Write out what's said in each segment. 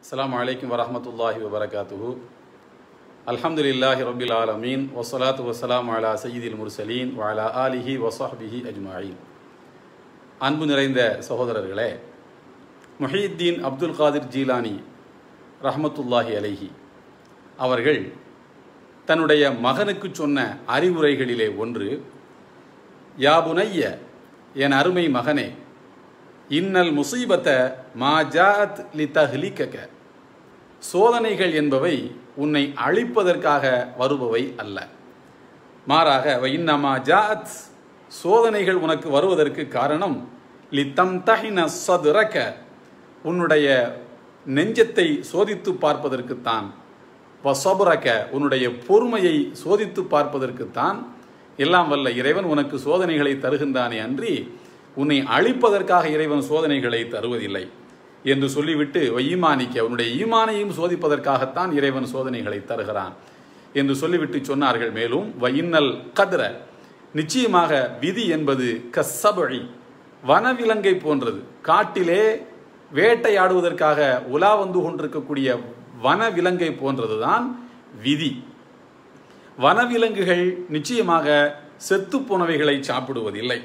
அஸ்ஸலாமு அலைக்கும் வரஹ்மத்துல்லாஹி வபரகாத்துஹு அல்ஹம்துலில்லாஹி ரப்பில் ஆலமீன் வஸ்ஸலாத்து வஸ்ஸலாமு அலா சய்யிதில் முர்சலீன் வ அலா ஆலிஹி வஸஹ்பிஹி அஜ்மாயின் அன்பு நிறைந்த சகோதரர்களே முஹீத்தீன் அப்துல் காதிர் ஜீலானி ரஹ்மத்துல்லாஹி அலைஹி அவர்கள் தன்னுடைய மகனுக்கு சொன்ன அறிவுரைகளிலே ஒன்று யாபுனைய என் அருமை மகனே இன்னல் முசீபத்த மா ஜாத் லி தஹ்லிகக சோதனைகள் என்பவை உன்னை அழிப்பதற்காக வருபவை அல்ல மாறாக வ இன்னமா ஜாத் சோதனைகள் உனக்கு வருவதற்கு காரணம் லி தம் தஹின சதுரக்க உன்னுடைய நெஞ்சத்தை சோதித்து பார்ப்பதற்குத்தான் வசபுரக்க உன்னுடைய பொறுமையை சோதித்து பார்ப்பதற்குத்தான் எல்லாம் வல்ல இறைவன் உனக்கு சோதனைகளை தருகின்றானே அன்றி உன்னை அழிப்பதற்காக இறைவன் சோதனைகளை தருவதில்லை என்று சொல்லிவிட்டு ஈமானிக்க உன்னுடைய ஈமானையும் சோதிப்பதற்காகத்தான் இறைவன் சோதனைகளை தருகிறான் என்று சொல்லிவிட்டு சொன்னார்கள் மேலும் வயின்னல் கதிர நிச்சயமாக விதி என்பது கசபழி வனவிலங்கை போன்றது காட்டிலே வேட்டையாடுவதற்காக உலா வந்து கொண்டிருக்கக்கூடிய வனவிலங்கை போன்றதுதான் விதி வனவிலங்குகள் நிச்சயமாக செத்து போனவைகளை சாப்பிடுவதில்லை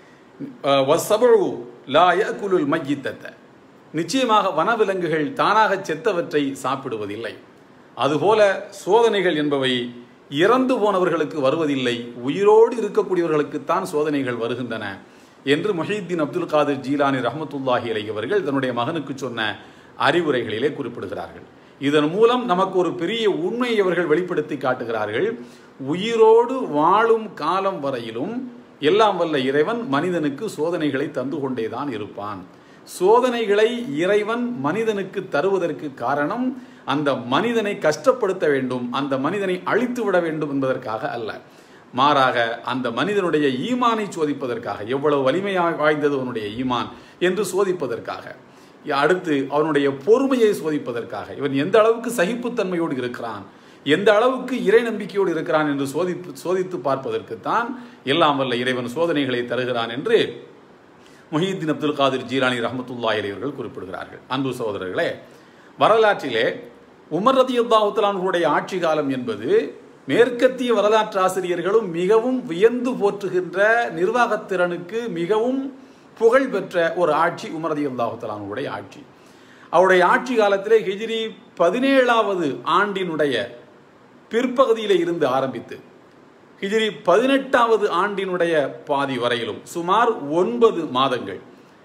வசபழு லா யகுலுல் மையித்தத்தை நிச்சயமாக வனவிலங்குகள் தானாக செத்தவற்றை சாப்பிடுவதில்லை அதுபோல சோதனைகள் என்பவை இறந்து போனவர்களுக்கு வருவதில்லை உயிரோடு இருக்கக்கூடியவர்களுக்குத்தான் சோதனைகள் வருகின்றன என்று முஹீத்தீன் அப்துல் காதிர் ஜீலானி ரஹமத்துல்லாஹி அலை அவர்கள் தன்னுடைய மகனுக்கு சொன்ன அறிவுரைகளிலே குறிப்பிடுகிறார்கள் இதன் மூலம் நமக்கு ஒரு பெரிய உண்மையை அவர்கள் வெளிப்படுத்தி காட்டுகிறார்கள் உயிரோடு வாழும் காலம் வரையிலும் எல்லாம் வல்ல இறைவன் மனிதனுக்கு சோதனைகளை தந்து கொண்டேதான் இருப்பான் சோதனைகளை இறைவன் மனிதனுக்கு தருவதற்கு காரணம் அந்த மனிதனை கஷ்டப்படுத்த வேண்டும் அந்த மனிதனை அழித்து விட வேண்டும் என்பதற்காக அல்ல மாறாக அந்த மனிதனுடைய ஈமானை சோதிப்பதற்காக எவ்வளவு வலிமையாக வாய்ந்தது அவனுடைய ஈமான் என்று சோதிப்பதற்காக அடுத்து அவனுடைய பொறுமையை சோதிப்பதற்காக இவன் எந்த அளவுக்கு சகிப்புத்தன்மையோடு இருக்கிறான் எந்த அளவுக்கு இறை நம்பிக்கையோடு இருக்கிறான் என்று சோதிப்பு சோதித்து பார்ப்பதற்குத்தான் எல்லாம் வல்ல இறைவன் சோதனைகளை தருகிறான் என்று முஹீத்தீன் அப்துல் காதிர் ஜீரானி ரஹமத்துல்லா அவர்கள் குறிப்பிடுகிறார்கள் அன்பு சகோதரர்களே வரலாற்றிலே உமர் ரதி அல்லாஹுத்தலான்களுடைய ஆட்சி காலம் என்பது மேற்கத்திய வரலாற்று ஆசிரியர்களும் மிகவும் வியந்து போற்றுகின்ற நிர்வாகத்திறனுக்கு மிகவும் புகழ் பெற்ற ஒரு ஆட்சி உமர் ரதி அல்லாஹுத்தலானுடைய ஆட்சி அவருடைய ஆட்சி காலத்திலே ஹிஜிரி பதினேழாவது ஆண்டினுடைய பிற்பகுதியில இருந்து ஆரம்பித்து ஹிஜிரி பதினெட்டாவது ஆண்டினுடைய பாதி வரையிலும் சுமார் ஒன்பது மாதங்கள்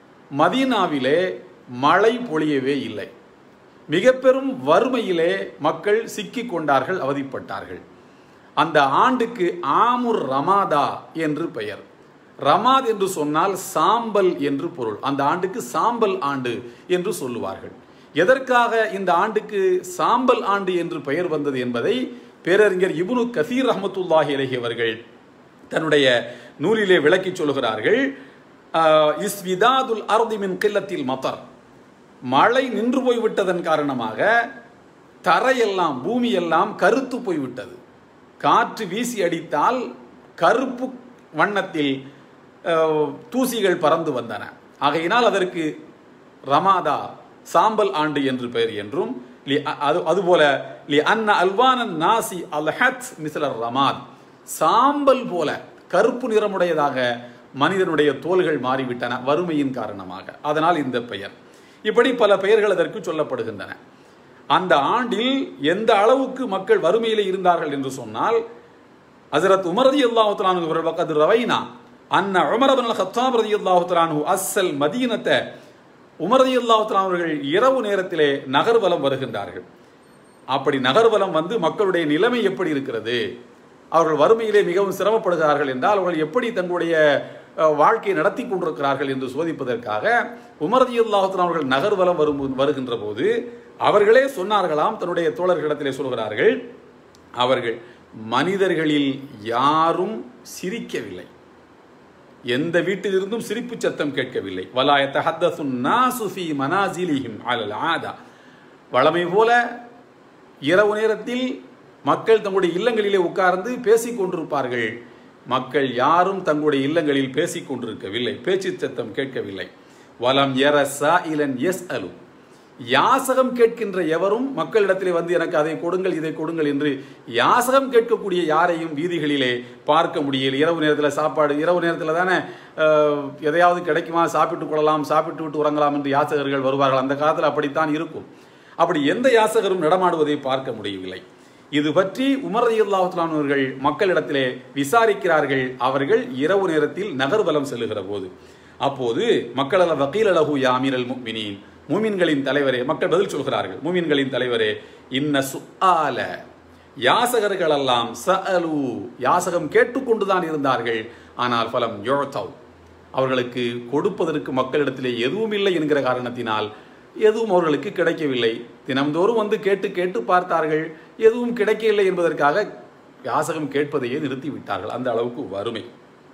மதீனாவிலே மழை பொழியவே இல்லை மிக பெரும் வறுமையிலே மக்கள் சிக்கி கொண்டார்கள் அவதிப்பட்டார்கள் அந்த ஆண்டுக்கு ஆமுர் ரமாதா என்று பெயர் ரமாத் என்று சொன்னால் சாம்பல் என்று பொருள் அந்த ஆண்டுக்கு சாம்பல் ஆண்டு என்று சொல்லுவார்கள் எதற்காக இந்த ஆண்டுக்கு சாம்பல் ஆண்டு என்று பெயர் வந்தது என்பதை பேரறிஞர் இபுனு கசீர் ரஹமத்துல்லாஹி அலஹி அவர்கள் தன்னுடைய நூலிலே விளக்கி சொல்கிறார்கள் இஸ்விதாதுல் அர்திமின் கில்லத்தில் மத்தர் மழை நின்று போய்விட்டதன் காரணமாக தரையெல்லாம் பூமி எல்லாம் கருத்து போய்விட்டது காற்று வீசி அடித்தால் கருப்பு வண்ணத்தில் தூசிகள் பறந்து வந்தன ஆகையினால் அதற்கு ரமாதா சாம்பல் ஆண்டு என்று பெயர் என்றும் அது அதுபோல லி அன்ன அல்வானன் நாசி அல்ஹத் மிஸ்லர் ரமாத் சாம்பல் போல கருப்பு நிறமுடையதாக மனிதனுடைய தோள்கள் மாறிவிட்டன வறுமையின் காரணமாக அதனால் இந்த பெயர் இப்படி பல பெயர்கள் அதற்கு சொல்லப்படுகின்றன அந்த ஆண்டில் எந்த அளவுக்கு மக்கள் வறுமையில் இருந்தார்கள் என்று சொன்னால் ஹசரத் உமரதி அல்லாஹுத்தலானு இவர்கள் பக்கத்து ரவைனா அன்ன உமரபன் ஹத்தாப் ரதி அல்லாஹுத்தலானு அஸ்ஸல் மதீனத்தை உமரதி அல்லாஹுத்தலான் அவர்கள் இரவு நேரத்திலே நகர்வலம் வருகின்றார்கள் அப்படி நகர்வலம் வந்து மக்களுடைய நிலைமை எப்படி இருக்கிறது அவர்கள் வறுமையிலே மிகவும் சிரமப்படுகிறார்கள் என்றால் அவர்கள் எப்படி தங்களுடைய வாழ்க்கையை நடத்தி கொண்டிருக்கிறார்கள் என்று சோதிப்பதற்காக உமரதி அல்லாஹுத்தலான் அவர்கள் நகர்வலம் வரும் வருகின்ற போது அவர்களே சொன்னார்களாம் தன்னுடைய தோழர்களிடத்திலே சொல்கிறார்கள் அவர்கள் மனிதர்களில் யாரும் சிரிக்கவில்லை எந்த வீட்டிலிருந்தும் சிரிப்பு சத்தம் கேட்கவில்லை வலாயத்த ஹத்தசுன் நாசுஃபி மனாசிலிஹிம் அலல் ஆதா வளமை போல இரவு நேரத்தில் மக்கள் தங்களுடைய இல்லங்களிலே உட்கார்ந்து பேசிக் கொண்டிருப்பார்கள் மக்கள் யாரும் தங்களுடைய இல்லங்களில் பேசிக் கொண்டிருக்கவில்லை பேச்சு சத்தம் கேட்கவில்லை வலம் எர சா இலன் எஸ் அலு யாசகம் கேட்கின்ற எவரும் மக்களிடத்திலே வந்து எனக்கு அதை கொடுங்கள் இதை கொடுங்கள் என்று யாசகம் கேட்கக்கூடிய யாரையும் வீதிகளிலே பார்க்க முடியல இரவு நேரத்தில் சாப்பாடு இரவு நேரத்தில் தானே அஹ், எதையாவது கிடைக்குமா சாப்பிட்டு கொள்ளலாம் சாப்பிட்டு விட்டு உறங்கலாம் என்று யாசகர்கள் வருவார்கள் அந்த காலத்தில் அப்படித்தான் இருக்கும் அப்படி எந்த யாசகரும் நடமாடுவதை பார்க்க முடியவில்லை இது பற்றி உமர் ரலியல்லாஹு அவர்கள் மக்களிடத்திலே விசாரிக்கிறார்கள் அவர்கள் இரவு நேரத்தில் நகர்வலம் செல்லுகிற போது அப்போது மக்கள் அல்ல வக்கீல் அலஹு யாமீரல் முக்மினின் மூமின்களின் தலைவரே மக்கள் பதில் சொல்கிறார்கள் மூமின்களின் தலைவரே இன்ன சுஆல யாசகர்கள் எல்லாம் சஅலு யாசகம் கேட்டுக்கொண்டுதான் இருந்தார்கள் ஆனால் பலம் யோத்தவ் அவர்களுக்கு கொடுப்பதற்கு மக்களிடத்திலே எதுவும் இல்லை என்கிற காரணத்தினால் எதுவும் அவர்களுக்கு கிடைக்கவில்லை தினம்தோறும் வந்து கேட்டு கேட்டு பார்த்தார்கள் எதுவும் கிடைக்கவில்லை என்பதற்காக யாசகம் கேட்பதையே நிறுத்திவிட்டார்கள் அந்த அளவுக்கு வறுமை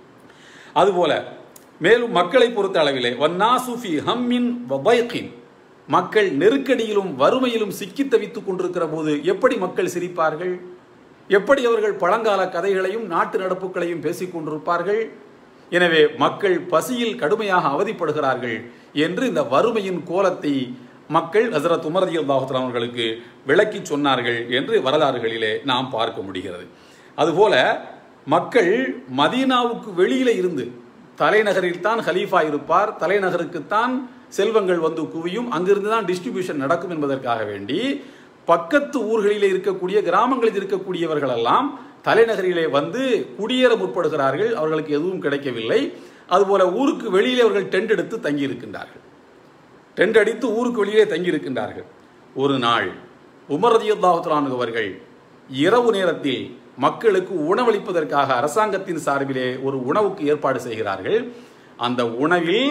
அதுபோல மேலும் மக்களை பொறுத்த அளவிலே வன்னாசுஃபி ஹம்மின் வபைகின் மக்கள் நெருக்கடியிலும் வறுமையிலும் சிக்கி தவித்துக் கொண்டிருக்கிற போது எப்படி மக்கள் சிரிப்பார்கள் எப்படி அவர்கள் பழங்கால கதைகளையும் நாட்டு நடப்புகளையும் பேசிக் கொண்டிருப்பார்கள் எனவே மக்கள் பசியில் கடுமையாக அவதிப்படுகிறார்கள் என்று இந்த வறுமையின் கோலத்தை மக்கள் ஹசரத் உமர் ரலியல்லாஹு அவர்களுக்கு விளக்கி சொன்னார்கள் என்று வரலாறுகளிலே நாம் பார்க்க முடிகிறது அதுபோல மக்கள் மதீனாவுக்கு வெளியில இருந்து தலைநகரில் தான் ஹலீஃபா இருப்பார் தலைநகருக்குத்தான் செல்வங்கள் வந்து குவியும் அங்கிருந்து தான் டிஸ்ட்ரிபியூஷன் நடக்கும் என்பதற்காக வேண்டி பக்கத்து ஊர்களிலே இருக்கக்கூடிய கிராமங்களில் இருக்கக்கூடியவர்கள் எல்லாம் தலைநகரிலே வந்து குடியேற முற்படுகிறார்கள் அவர்களுக்கு எதுவும் கிடைக்கவில்லை அதுபோல ஊருக்கு வெளியிலே அவர்கள் டென்ட் எடுத்து தங்கி இருக்கின்றார்கள் டென்ட் அடித்து ஊருக்கு வெளியிலே தங்கி இருக்கின்றார்கள் ஒரு நாள் உமர் ரதியுல்லாஹுத்தலானு அவர்கள் இரவு நேரத்தில் மக்களுக்கு உணவளிப்பதற்காக அரசாங்கத்தின் சார்பிலே ஒரு உணவுக்கு ஏற்பாடு செய்கிறார்கள் அந்த உணவில்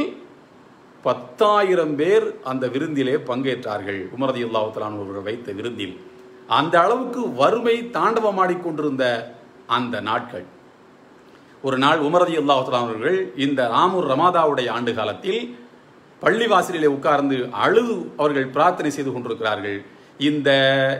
பத்தாயிரம் பேர் அந்த விருந்திலே பங்கேற்றார்கள் உமர் ரதியுல்லாஹுத்தலானு அவர்கள் வைத்த விருந்தில் அந்த அளவுக்கு வறுமை தாண்டவமாடிக்கொண்டிருந்த அந்த நாட்கள் ஒரு நாள் உமரதி அல்லாஹலாம் அவர்கள் இந்த ராமூர் ரமாதாவுடைய ஆண்டு காலத்தில் பள்ளிவாசலிலே உட்கார்ந்து அழுது அவர்கள் பிரார்த்தனை செய்து கொண்டிருக்கிறார்கள் இந்த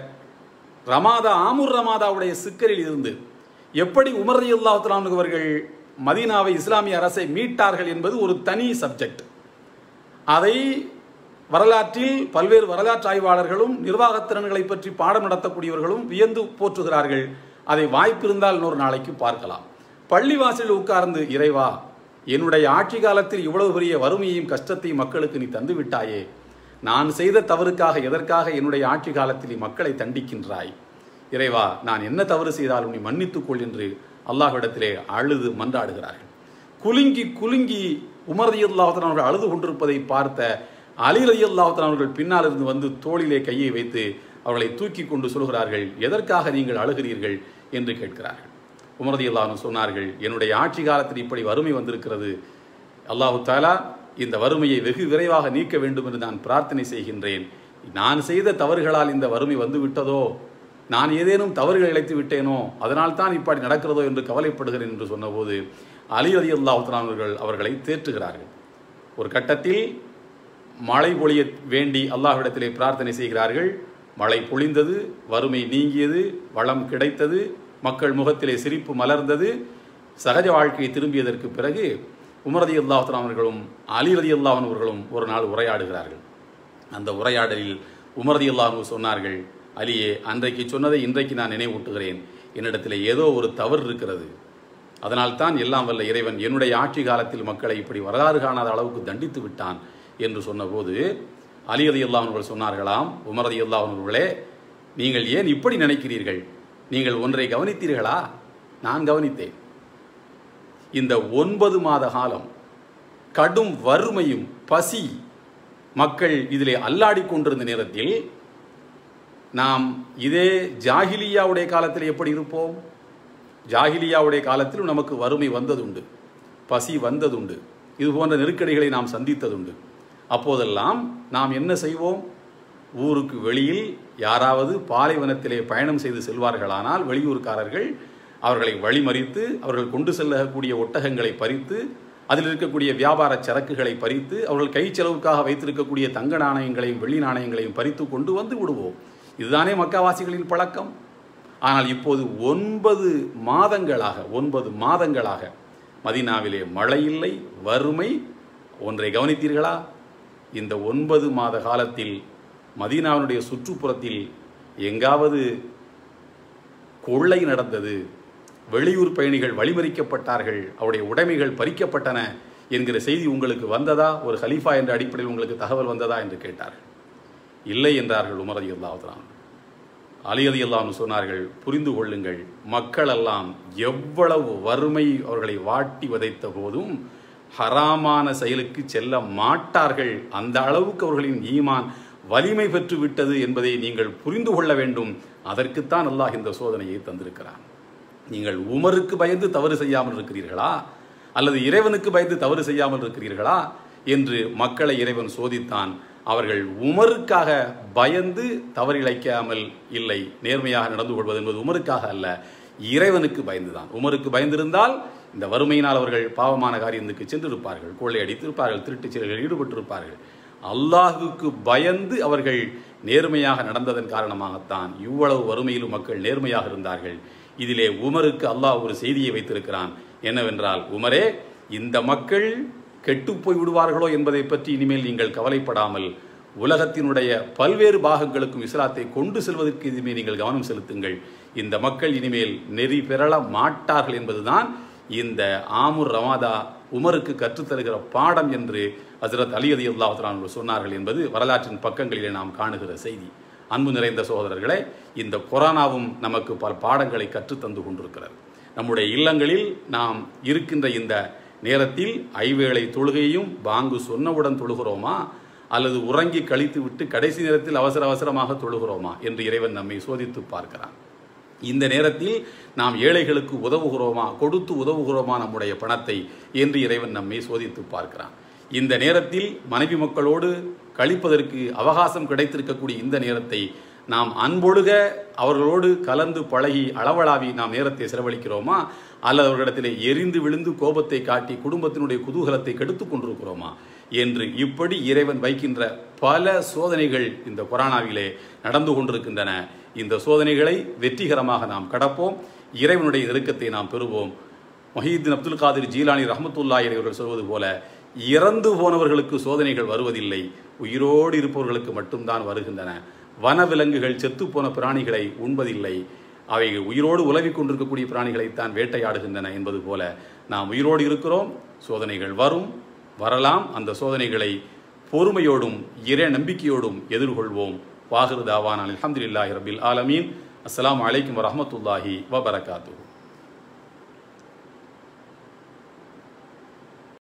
ரமாதா ஆமூர் ரமாதாவுடைய சிக்கரில் இருந்து எப்படி உமரதி அல்லாஹலாம் அவர்கள் மதீனாவை இஸ்லாமிய அரசை மீட்டார்கள் என்பது ஒரு தனி சப்ஜெக்ட் அதை வரலாற்றில் பல்வேறு வரலாற்று ஆய்வாளர்களும் நிர்வாகத் திறன்களை பற்றி பாடம் நடத்தக்கூடியவர்களும் வியந்து போற்றுகிறார்கள் அதை வாய்ப்பிருந்தால் இன்னொரு நாளைக்கு பார்க்கலாம் பள்ளிவாசலில் உட்கார்ந்து இறைவா என்னுடைய ஆட்சி காலத்தில் இவ்வளவு பெரிய வறுமையையும் கஷ்டத்தையும் மக்களுக்கு நீ தந்து விட்டாயே நான் செய்த தவறுக்காக எதற்காக என்னுடைய ஆட்சி காலத்தில் நீ மக்களை தண்டிக்கின்றாய் இறைவா நான் என்ன தவறு செய்தாலும் நீ மன்னித்துக் கொள் என்று அல்லாஹ்விடத்திலே அழுது மன்றாடுகிறார்கள் குலுங்கி குலுங்கி உமர் ரதியுல்லாஹன் அவர்கள் அழுது கொண்டிருப்பதை பார்த்த அலி ரதியுல்லாஹன் அவர்கள் பின்னால் இருந்து வந்து தோளிலே கையை வைத்து அவர்களை தூக்கி கொண்டு சொல்கிறார்கள் எதற்காக நீங்கள் அழுகிறீர்கள் என்று கேட்கிறார்கள் உமர் ரதியுல்லாஹன் சொன்னார்கள் என்னுடைய ஆட்சி காலத்தில் இப்படி வறுமை வந்திருக்கிறது அல்லாஹு தாலா இந்த வறுமையை வெகு விரைவாக நீக்க வேண்டும் என்று நான் பிரார்த்தனை செய்கின்றேன் நான் செய்த தவறுகளால் இந்த வறுமை வந்து விட்டதோ நான் ஏதேனும் தவறுகள் இழைத்து விட்டேனோ அதனால் தான் இப்படி நடக்கிறதோ என்று கவலைப்படுகிறேன் என்று சொன்னபோது அலி அலி அல்லாஹுத்தலானவர்கள் அவர்களை தேற்றுகிறார்கள் ஒரு கட்டத்தில் மழை பொழிய வேண்டி அல்லாஹ்விடத்திலே பிரார்த்தனை செய்கிறார்கள் மழை பொழிந்தது வறுமை நீங்கியது வளம் கிடைத்தது மக்கள் முகத்திலே சிரிப்பு மலர்ந்தது சகஜ வாழ்க்கை திரும்பியதற்கு பிறகு உமரதி அல்லாஹுத்தலாம் அவர்களும் அலி ரதி அல்லாஹன் அவர்களும் ஒரு நாள் உரையாடுகிறார்கள் அந்த உரையாடலில் உமரதி அல்லாஹு சொன்னார்கள் அலியே அன்றைக்கு சொன்னதை இன்றைக்கு நான் நினைவூட்டுகிறேன் என்னிடத்தில் ஏதோ ஒரு தவறு இருக்கிறது அதனால் தான் எல்லாம் வல்ல இறைவன் என்னுடைய ஆட்சி காலத்தில் மக்களை இப்படி வரலாறு காணாத அளவுக்கு தண்டித்து விட்டான் என்று சொன்னபோது அலி அலி அல்லாஹர்கள் சொன்னார்களாம் உமர் அலி அல்லாஹர்களே நீங்கள் ஏன் இப்படி நினைக்கிறீர்கள் நீங்கள் ஒன்றை கவனித்தீர்களா நான் கவனித்தேன் இந்த ஒன்பது மாத காலம் கடும் வறுமையும் பசி மக்கள் இதிலே அல்லாடி கொண்டிருந்த நேரத்தில் நாம் இதே ஜாகிலியாவுடைய காலத்தில் எப்படி இருப்போம் ஜாகிலியாவுடைய காலத்திலும் நமக்கு வறுமை வந்ததுண்டு பசி வந்ததுண்டு இது போன்ற நெருக்கடிகளை நாம் சந்தித்ததுண்டு அப்போதெல்லாம் நாம் என்ன செய்வோம் ஊருக்கு வெளியில் யாராவது பாலைவனத்திலே பயணம் செய்து செல்வார்களானால் வெளியூர்காரர்கள் அவர்களை வழிமறித்து அவர்கள் கொண்டு செல்லக்கூடிய ஒட்டகங்களை பறித்து அதில் இருக்கக்கூடிய வியாபார சரக்குகளை பறித்து அவர்கள் கை செலவுக்காக வைத்திருக்கக்கூடிய தங்க நாணயங்களையும் வெள்ளி நாணயங்களையும் பறித்து கொண்டு வந்து விடுவோம் இதுதானே மக்காவாசிகளின் பழக்கம் ஆனால் இப்போது ஒன்பது மாதங்களாக ஒன்பது மாதங்களாக மதினாவிலே மழை இல்லை வறுமை ஒன்றை கவனித்தீர்களா இந்த ஒன்பது மாத காலத்தில் மதீனாவினுடைய சுற்றுப்புறத்தில் எங்காவது கொள்ளை நடந்தது வெளியூர் பயணிகள் வழிமறிக்கப்பட்டார்கள் அவருடைய உடைமைகள் பறிக்கப்பட்டன என்கிற செய்தி உங்களுக்கு வந்ததா ஒரு ஹலீஃபா என்ற அடிப்படையில் உங்களுக்கு தகவல் வந்ததா என்று கேட்டார்கள் இல்லை என்றார்கள் உமர் அலி அல்லாஹான் அலி அலி அல்லாஹ்னு சொன்னார்கள் புரிந்து கொள்ளுங்கள் மக்கள் எல்லாம் எவ்வளவு வறுமை அவர்களை வாட்டி வதைத்த போதும் ஹராமான செயலுக்கு செல்ல மாட்டார்கள் அந்த அளவுக்கு அவர்களின் ஈமான் வலிமை பெற்று விட்டது என்பதை நீங்கள் புரிந்து கொள்ள வேண்டும் அதற்குத்தான் அல்லாஹ் இந்த சோதனையை தந்திருக்கிறான் நீங்கள் உமருக்கு பயந்து தவறு செய்யாமல் இருக்கிறீர்களா அல்லது இறைவனுக்கு பயந்து தவறு செய்யாமல் இருக்கிறீர்களா என்று மக்களை இறைவன் சோதித்தான் அவர்கள் உமருக்காக பயந்து தவறிழைக்காமல் இல்லை நேர்மையாக நடந்து கொள்வது என்பது உமருக்காக அல்ல இறைவனுக்கு பயந்துதான் உமருக்கு பயந்திருந்தால் இந்த வறுமையினால் அவர்கள் பாவமான காரியத்துக்கு சென்றிருப்பார்கள் கொள்ளையடித்திருப்பார்கள் திருட்டுச் செயல்களில் ஈடுபட்டிருப்பார்கள் அல்லாஹுக்கு பயந்து அவர்கள் நேர்மையாக நடந்ததன் காரணமாகத்தான் இவ்வளவு வறுமையிலும் மக்கள் நேர்மையாக இருந்தார்கள் இதிலே உமருக்கு அல்லாஹ் ஒரு செய்தியை வைத்திருக்கிறான் என்னவென்றால் உமரே இந்த மக்கள் கெட்டுப்போய் விடுவார்களோ என்பதை பற்றி இனிமேல் நீங்கள் கவலைப்படாமல் உலகத்தினுடைய பல்வேறு பாகங்களுக்கும் இஸ்லாத்தை கொண்டு செல்வதற்கு இனிமேல் நீங்கள் கவனம் செலுத்துங்கள் இந்த மக்கள் இனிமேல் நெறி பெறல மாட்டார்கள் என்பதுதான் இந்த ஆமுர் ரமாதா உமருக்கு கற்றுத்தருகிற பாடம் என்று ஹசரத் அலி அலி அல்லாஹான் சொன்னார்கள் என்பது வரலாற்றின் பக்கங்களிலே நாம் காணுகிற செய்தி அன்பு நிறைந்த சகோதரர்களே இந்த கொரோனாவும் நமக்கு பல பாடங்களை கற்றுத்தந்து கொண்டிருக்கிறது நம்முடைய இல்லங்களில் நாம் இருக்கின்ற இந்த நேரத்தில் ஐவேளை தொழுகையும் பாங்கு சொன்னவுடன் தொழுகிறோமா அல்லது உறங்கி கழித்து விட்டு கடைசி நேரத்தில் அவசர அவசரமாக தொழுகிறோமா என்று இறைவன் நம்மை சோதித்து பார்க்கிறான் இந்த நேரத்தில் நாம் ஏழைகளுக்கு உதவுகிறோமா கொடுத்து உதவுகிறோமா நம்முடைய பணத்தை என்று இறைவன் நம்மை சோதித்து பார்க்கிறான் இந்த நேரத்தில் மனைவி மக்களோடு கழிப்பதற்கு அவகாசம் கிடைத்திருக்கக்கூடிய இந்த நேரத்தை நாம் அன்பொழுக அவர்களோடு கலந்து பழகி அளவளாவி நாம் நேரத்தை செலவழிக்கிறோமா அல்லது அவர்களிடத்திலே எரிந்து விழுந்து கோபத்தை காட்டி குடும்பத்தினுடைய குதூகலத்தை கெடுத்துக் கொண்டிருக்கிறோமா என்று இப்படி இறைவன் வைக்கின்ற பல சோதனைகள் இந்த கொரோனாவிலே நடந்து கொண்டிருக்கின்றன இந்த சோதனைகளை வெற்றிகரமாக நாம் கடப்போம் இறைவனுடைய நெருக்கத்தை நாம் பெறுவோம் மொஹீதீன் அப்துல் காதிர் ஜீலானி ரஹமத்துல்லாஹி அவர்கள் சொல்வது போல இறந்து போனவர்களுக்கு சோதனைகள் வருவதில்லை உயிரோடு இருப்பவர்களுக்கு மட்டும்தான் வருகின்றன வனவிலங்குகள் செத்துப்போன பிராணிகளை உண்பதில்லை அவை உயிரோடு உலவிக் கொண்டிருக்கக்கூடிய பிராணிகளைத்தான் வேட்டையாடுகின்றன என்பது போல நாம் உயிரோடு இருக்கிறோம் சோதனைகள் வரும் வரலாம் அந்த சோதனைகளை பொறுமையோடும் இறை நம்பிக்கையோடும் எதிர்கொள்வோம் வாகிரு தாவான் அலமதுல்லாஹி ரபில் ஆலமீன் அஸ்ஸலாமு அலைக்கும் வரஹமத்துல்லாஹி வபரகாத்துஹு